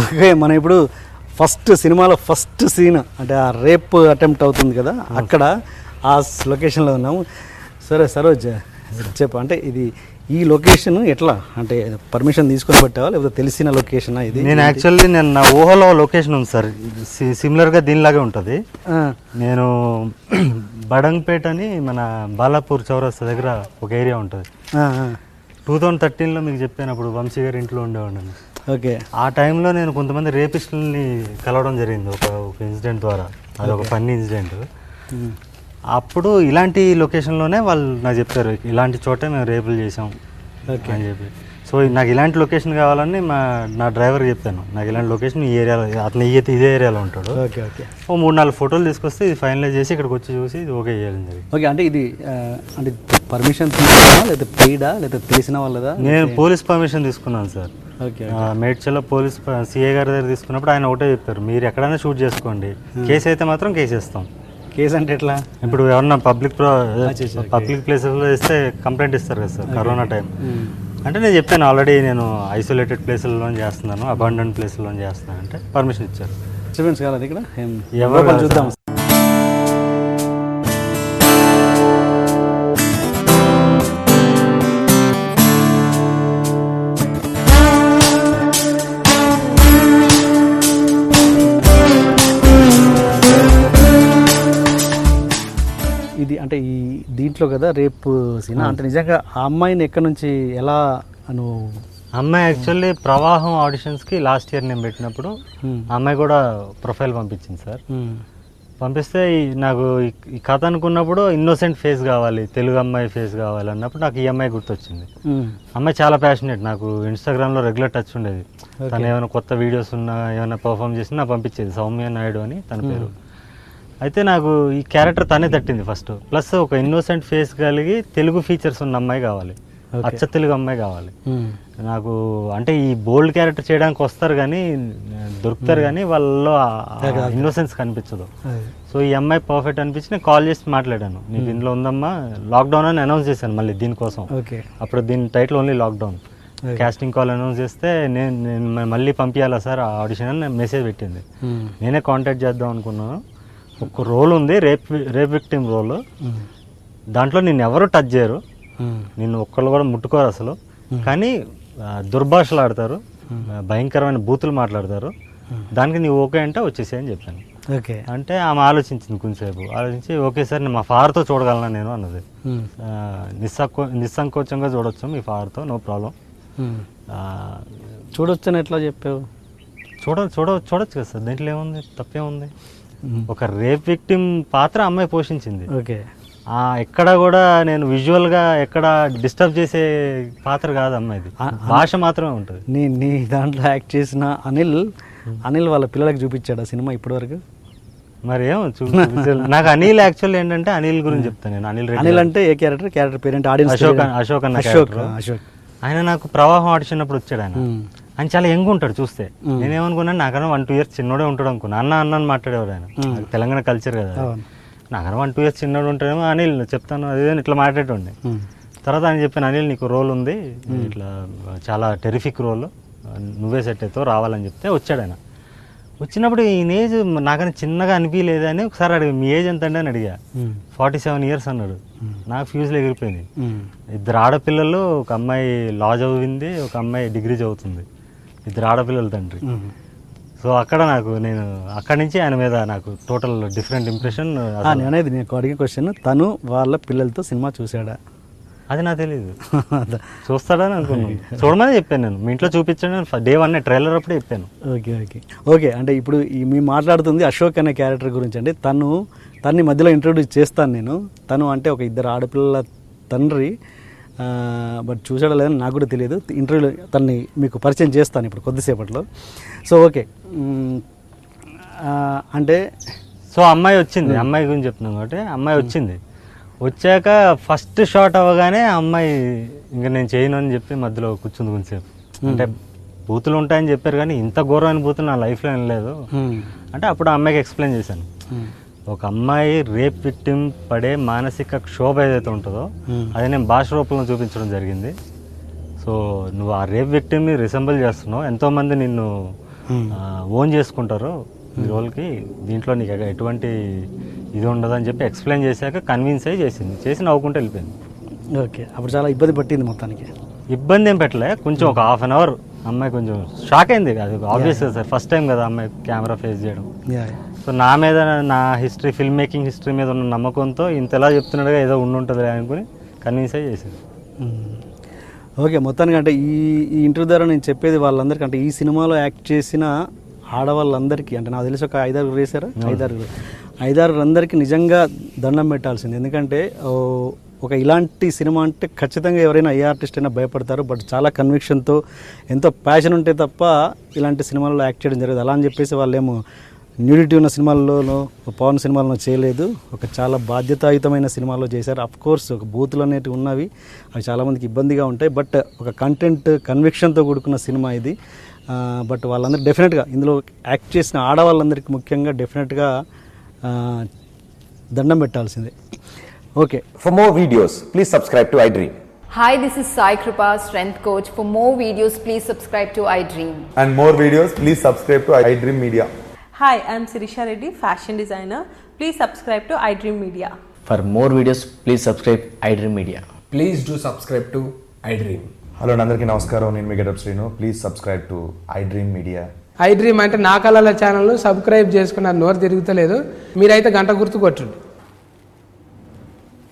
Okay మనం ఇప్పుడు first సినిమాలో ఫస్ట్ సీన్ అంటే ఆ రేప్ అటెంప్ట్ అవుతుంది కదా అక్కడ ఆ లొకేషన్లో ఉన్నాము సరే సరోజ్ చెప్పు అంటే ఇది ఈ లొకేషన్ ఎట్లా అంటే పర్మిషన్ తీసుకొని పెట్టావా లేకపోతే తెలిసిన లొకేషనా ఇది నేను యాక్చువల్లీ నేను నా ఊహలో లొకేషన్ ఉంది సార్ సి- సిమిలర్గా దీనిలాగే ఉంటుంది ఆ, నేను బడంగ్పేట్ అని మన బాలాపూర్ చౌరస్తా దగ్గర ఒక ఏరియా ఉంటుంది ఆ, ఆ. టూ థౌజండ్ థర్టీన్లో మీకు చెప్పాను అప్పుడు వంశీ గారి ఇంట్లో ఉండేవాడిని ఓకే ఆ టైంలో నేను కొంతమంది రేపిస్టులని కలవడం జరిగింది ఒక ఒక ఇన్సిడెంట్ ద్వారా అది ఒక ఫన్నీ ఇన్సిడెంట్ ఉమ్. అప్పుడు ఇలాంటి లొకేషన్లోనే వాళ్ళు నాకు చెప్పారు ఇలాంటి చోటే మేము రేపులు చేసాం ఓకే అని చెప్పి సో నాకు ఇలాంటి లొకేషన్ కావాలని మా నా డ్రైవర్ చెప్పాను నాకు ఇలాంటి లొకేషన్ ఈ ఏరియాలో అతను ఈ ఇదే ఏరియాలో ఉంటాడు ఓకే ఓకే ఓ మూడు నాలుగు ఫోటోలు తీసుకొస్తే ఇది ఫైనలైజ్ చేసి ఇక్కడికి వచ్చి చూసి ఇది ఓకే చేయాలని జరిగింది ఓకే అంటే ఇది ఆ, అంటే పర్మిషన్ తీసుకున్నా లేదా పెయిడా లేదా తెలిసిన వాళ్ళదా నేను పోలీస్ పర్మిషన్ తీసుకున్నాను సార్ ఓకే ఆ, మేడ్చల్లో పోలీస్ సిఏ గారి దగ్గర తీసుకున్నప్పుడు ఆయన ఒకటే చెప్పారు మీరు ఎక్కడైనా షూట్ చేసుకోండి కేసు అయితే మాత్రం కేసు ఇస్తాం కేసు అంటే ఎట్లా ఇప్పుడు ఎవరన్నా పబ్లిక్ అచ్చా, అచ్చా, పబ్లిక్ ప్లేసెస్లో ఇస్తే కంప్లైంట్ ఇస్తారు కదా సార్ కరోనా టైం అంటే నేను చెప్పాను ఆల్రెడీ నేను ఐసోలేటెడ్ ప్లేసుల్లో చేస్తున్నాను అబాండెంట్ ప్లేసుల్లో చేస్తున్నాను అంటే పర్మిషన్ ఇచ్చారు డిస్టర్బెన్స్ కాలేదు ఇక్కడ ఏం ఎవరు లోపల కాదు చూద్దాం ఇది అంటే ఈ దీంట్లో కదా రేపు సీన్ అంటే నిజంగా ఆ అమ్మాయిని ఎక్కడి నుంచి ఎలా నువ్వు అమ్మాయి యాక్చువల్లీ ప్రవాహం ఆడిషన్స్కి లాస్ట్ ఇయర్ నేను పెట్టినప్పుడు Hmm. ఆ అమ్మాయి కూడా ప్రొఫైల్ పంపించింది సార్ ఉమ్, పంపిస్తే ఈ- నాకు ఈ- ఈ కథ అనుకున్నప్పుడు ఇన్నోసెంట్ ఫేస్ కావాలి తెలుగు అమ్మాయి ఫేస్ కావాలి అన్నప్పుడు నాకు ఈ అమ్మాయి గుర్తొచ్చింది ఉమ్, అమ్మాయి చాలా ప్యాషనెట్ నాకు ఇన్స్టాగ్రామ్లో రెగ్యులర్ టచ్ ఉండేది తను ఏమైనా కొత్త వీడియోస్ ఉన్నా ఏమైనా పర్ఫామ్ చేసినా నాకు పంపించేది సౌమ్య నాయుడు అని తన పేరు అయితే నాకు ఈ క్యారెక్టర్ తనే తట్టింది ఫస్ట్ ప్లస్ ఒక ఇన్నోసెంట్ ఫేస్ కలిగి తెలుగు ఫీచర్స్ ఉన్న అమ్మాయి కావాలి Okay. అచ్చ తెలుగు అమ్మాయి కావాలి ఉమ్, నాకు అంటే ఈ బోల్డ్ క్యారెక్టర్ చేయడానికి వస్తారు కానీ దొరుకుతారు కానీ వాళ్ళలో ఇన్నోసెన్స్ కనిపించదు అదే. సో ఈ అమ్మాయి పర్ఫెక్ట్ అనిపించి నేను కాల్ చేసి మాట్లాడాను నీకు ఇంట్లో ఉందమ్మా లాక్డౌన్ అని అనౌన్స్ చేశాను మళ్ళీ దీనికోసం ఓకే అప్పుడు దీని title only lockdown Okay. Casting call announce చేస్తే నేను నేను మ- మళ్ళీ పంపించాలా సార్ ఆ ఆడిషన్ అని మెసేజ్ పెట్టింది ఉమ్, నేనే కాంటాక్ట్ చేద్దాం అనుకున్నాను ఒక రోల్ ఉంది రేప్ రేప్ విక్టిమ్ రోల్ ఉమ్, దాంట్లో నిన్ను ఎవరు టచ్ చేయరు ఉమ్, నిన్ను ఒక్కళ్ళు కూడా ముట్టుకోరు అసలు కానీ ఆ, దుర్భాషలు ఆడతారు ఆ, భయంకరమైన బూతులు మాట్లాడతారు దానికి నీవు ఓకే అంటే వచ్చేసేయని చెప్పాను ఓకే అంటే ఆమె ఆలోచించింది కొంచెంసేపు ఆలోచించి ఓకే సార్ నేను మా ఫాదర్తో చూడగలనా నేను అన్నది ఉమ్, ఆ, నిస్సంకో నిస్సంకోచంగా చూడొచ్చు మీ ఫాదర్తో నో ప్రాబ్లం ఉమ్. చూడొచ్చని ఎట్లా చెప్పావు చూడ చూడ చూడొచ్చు కదా సార్ దీంట్లో ఏముంది తప్పేముంది ఉమ్, ఒక రేప్ విక్టిమ్ పాత్ర అమ్మాయి పోషించింది ఓకే ఆ, ఎక్కడ కూడా నేను విజువల్గా ఎక్కడ డిస్టర్బ్ చేసే పాత్ర కాదు అమ్మాయిది భాష మాత్రమే ఉంటుంది నీ నీ దాంట్లో యాక్ట్ చేసిన అనిల్ అనిల్ వాళ్ళ పిల్లలకు చూపించాడు ఆ సినిమా ఇప్పటివరకు మరి ఏమో చూ చూపించాలి. నాకు అనిల్ యాక్చువల్ ఏంటంటే అనిల్ గురించి చెప్తాను నేను అనిల్ రెడ్డి అనిల్ అంటే ఏ character character parent audience Ashok అన్న- అశోక్ అన్న అశోక్ character. అశోక్ ఆయన నాకు ప్రవాహం ఆడిచినప్పుడు వచ్చాడు ఆయన ఉమ్, ఆయన చాలా యంగ్ ఉంటాడు చూస్తే నేనేమనుకున్నాను నాకన్నా వన్ టూ ఇయర్స్ చిన్నోడే ఉంటాడు అనుకున్నా అన్న అన్న అని మాట్లాడేవాడు ఆయన నాకు తెలంగాణ కల్చర్ కదా అవును నాకన్నా వన్ టూ ఇయర్స్ చిన్నోడు ఉంటాడేమో అనిల్ చెప్తాను అదే ఇట్లా మాట్లాడేటండి ఉమ్, తర్వాత ఆయన చెప్పాను అనిల్ నీకు రోల్ ఉంది ఇట్లా చాలా టెరిఫిక్ రోల్ నువ్వే సెట్ అవుతావు రావాలని చెప్తే వచ్చాడు ఆయన వచ్చినప్పుడు ఈయన ఏజ్ నాకని చిన్నగా అనిపించలేదు అని ఒకసారి అడిగి మీ ఏజ్ ఎంత అండి అని అడిగా ఉమ్, ఫార్టీ సెవెన్ ఇయర్స్ అన్నాడు నాకు ఫ్యూజ్లో ఎగిరిపోయింది ఉమ్, ఇద్దరు ఆడపిల్లలు ఒక అమ్మాయి లా చదివింది ఒక అమ్మాయి డిగ్రీ చదువుతుంది ఇద్దరు ఆడపిల్లల తండ్రి ఉమ్. సో అక్కడ నాకు నేను అక్కడి నుంచి ఆయన మీద నాకు టోటల్ డిఫరెంట్ ఇంప్రెషన్ ఆ, నేను అనేది నేను అడిగే క్వశ్చన్ తను వాళ్ళ పిల్లలతో సినిమా చూశాడా అది నాకు తెలియదు చూస్తాడని అనుకున్నాను చూడమని చెప్పాను నేను మీ ఇంట్లో చూపించాను డే వన్ ట్రైలర్ అప్పుడే చెప్పాను ఓకే ఓకే ఓకే అంటే ఇప్పుడు ఈ మీ మాట్లాడుతుంది అశోక్ అనే క్యారెక్టర్ గురించి అండి తను తన్ని మధ్యలో ఇంట్రొడ్యూస్ చేస్తాను నేను తను అంటే ఒక ఇద్దరు ఆడపిల్లల తండ్రి బట్ చూసాడో లేదని నాకు కూడా తెలియదు ఇంటర్వ్యూలో తన్ని మీకు పరిచయం చేస్తాను ఇప్పుడు కొద్దిసేపట్లో సో ఓకే మ్, ఆ, అంటే సో అమ్మాయి వచ్చింది అమ్మాయి గురించి చెప్తున్నాం కాబట్టి అమ్మాయి వచ్చింది వచ్చాక ఫస్ట్ షాట్ అవ్వగానే ఆ అమ్మాయి ఇంకా నేను చేయను అని చెప్పి మధ్యలో కూర్చుంది కొంచెంసేపు అంటే బూతులు ఉంటాయని చెప్పారు కానీ ఇంత ఘోరమైన బూతులు నా లైఫ్లో ఏం లేదు మ్, అంటే అప్పుడు ఆ అమ్మాయికి ఎక్స్ప్లెయిన్ చేశాను మ్, ఒక అమ్మాయి రేప్ విక్టిమ్ పడే మానసిక క్షోభ ఏదైతే ఉంటుందో మ్, అది నేను భాష రూపంలో చూపించడం జరిగింది సో నువ్వు ఆ రేప్ విక్టిమ్ని రిసెంబుల్ చేస్తున్నావు ఎంతోమంది నిన్ను ఓన్ చేసుకుంటారు ఈ రోల్కి దీంట్లో నీకు ఎగ- ఎటువంటి ఇది ఉండదు అని చెప్పి ఎక్స్ప్లెయిన్ చేశాక కన్విన్స్ అయ్యి చేసింది చేసి నవ్వుకుంటూ వెళ్ళిపోయింది ఓకే అప్పుడు చాలా ఇబ్బంది పట్టింది మొత్తానికి ఇబ్బంది ఏం పెట్టలే కొంచెం ఒక హాఫ్ అన్ అవర్ అమ్మాయి కొంచెం షాక్ అయింది అది ఆబ్వియస్ సార్ ఫస్ట్ టైం కదా అమ్మాయి కెమెరా ఫేస్ చేయడం యా సో నా మీద నా హిస్టరీ ఫిల్మ్ మేకింగ్ హిస్టరీ మీద ఉన్న నమ్మకంతో ఇంతలా చెప్తున్నాడుగా ఏదో ఉండుంటుంది అనుకుని కన్విన్స్ అయ్యి చేసింది మ్మ్. ఓకే మొత్తానికి అంటే ఈ ఈ ఇంటర్వ్యూ ద్వారా నేను చెప్పేది వాళ్ళందరికీ అంటే ఈ సినిమాలో యాక్ట్ చేసిన ఆడవాళ్ళందరికీ అంటే నాకు తెలిసి ఒక ఐదారు వేసారా ఐదారు ఐదారు అందరికీ నిజంగా దండం పెట్టాల్సింది ఎందుకంటే ఓ, ఒక ఇలాంటి సినిమా అంటే ఖచ్చితంగా ఎవరైనా ఏ ఆర్టిస్ట్ అయినా భయపడతారు బట్ చాలా కన్విక్షన్తో ఎంతో ప్యాషన్ ఉంటే తప్ప ఇలాంటి సినిమాల్లో యాక్ట్ చేయడం జరగదు అలా అని చెప్పేసి వాళ్ళేమో న్యూడిటీ ఉన్న సినిమాల్లోనో పవన్ సినిమాలను చేయలేదు ఒక చాలా బాధ్యతాయుతమైన సినిమాలో చేశారు అఫ్ కోర్స్ ఒక బూతులు అనేటివి ఉన్నవి అవి చాలామందికి ఇబ్బందిగా ఉంటాయి బట్ ఒక కంటెంట్ కన్విక్షన్తో కూడుకున్న సినిమా ఇది బట్ వాళ్ళందరూ డెఫినెట్గా ఇందులో యాక్ట్ చేసిన ఆడవాళ్ళందరికీ ముఖ్యంగా డెఫినెట్గా దండం పెట్టాల్సిందే okay For more videos, please subscribe to iDream. Hi, this is Sai Kripa, strength coach. For more videos, please subscribe to iDream. and more videos, please subscribe to iDream Media. Hi, I'm Sirisha Reddy, fashion designer. Please subscribe to iDream Media. For more videos, please subscribe iDream Media. Please do subscribe to iDream. Hello అందరికీ నమస్కారం నేను మీ getup Srinu please subscribe to iDream media iDream అంటే నా కళల channel subscribe చేసుకున్న నోరు తిరుగుతలేదు మీరైతే గంట గుర్తు కొట్టండి